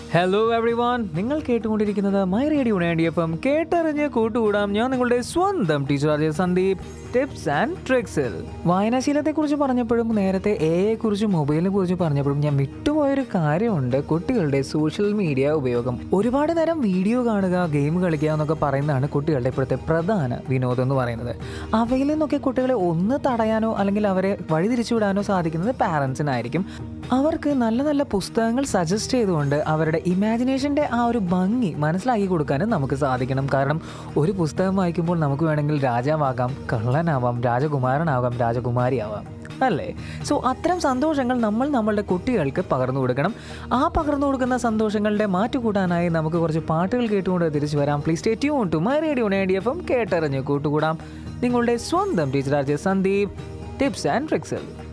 hello every one നിങ്ങൾ കേട്ടുകൊണ്ടിരിക്കുന്നത് my radio ninety F M കേട്ടറിഞ്ഞ് കൂട്ടുകൂടാം ഞാൻ നിങ്ങളുടെ സ്വന്തം teacher Ajay Sandeep tips and ട്രിക്സിൽ വായനാശീലത്തെക്കുറിച്ച് പറഞ്ഞപ്പോഴും നേരത്തെ എ കുറിച്ച് മൊബൈലിനെ കുറിച്ച് പറഞ്ഞപ്പോഴും ഞാൻ വിട്ടുപോയൊരു കാര്യമുണ്ട് കുട്ടികളുടെ സോഷ്യൽ മീഡിയ ഉപയോഗം ഒരുപാട് നേരം വീഡിയോ കാണുക ഗെയിം കളിക്കുക എന്നൊക്കെ പറയുന്നതാണ് കുട്ടികളുടെ ഇപ്പോഴത്തെ പ്രധാന വിനോദം എന്ന് പറയുന്നത് അവയിൽ നിന്നൊക്കെ കുട്ടികളെ ഒന്ന് തടയാനോ അല്ലെങ്കിൽ അവരെ വഴിതിരിച്ചുവിടാനോ സാധിക്കുന്നത് പാരൻസിനായിരിക്കും അവർക്ക് നല്ല നല്ല പുസ്തകങ്ങൾ സജസ്റ്റ് ചെയ്തുകൊണ്ട് അവരുടെ ഇമാജിനേഷൻ്റെ ആ ഒരു ഭംഗി മനസ്സിലാക്കി കൊടുക്കാനും നമുക്ക് സാധിക്കണം കാരണം ഒരു പുസ്തകം വായിക്കുമ്പോൾ നമുക്ക് വേണമെങ്കിൽ രാജാവാകാം കള്ളനാവാം രാജകുമാരനാവാം രാജകുമാരിയാവാം അല്ലേ സോ അത്തരം സന്തോഷങ്ങൾ നമ്മൾ നമ്മളുടെ കുട്ടികൾക്ക് പകർന്നു കൊടുക്കണം ആ പകർന്നു കൊടുക്കുന്ന സന്തോഷങ്ങളുടെ മാറ്റുകൂട്ടാനായി നമുക്ക് കുറച്ച് പാട്ടുകൾ കേട്ടുകൊണ്ട് തിരിച്ചു വരാം please stay tune to my radio ninety F M കേട്ടറിഞ്ഞ് കൂട്ടുകൂടാം നിങ്ങളുടെ സ്വന്തം teacher RJ Sandeep tips and ട്രിക്സിൽ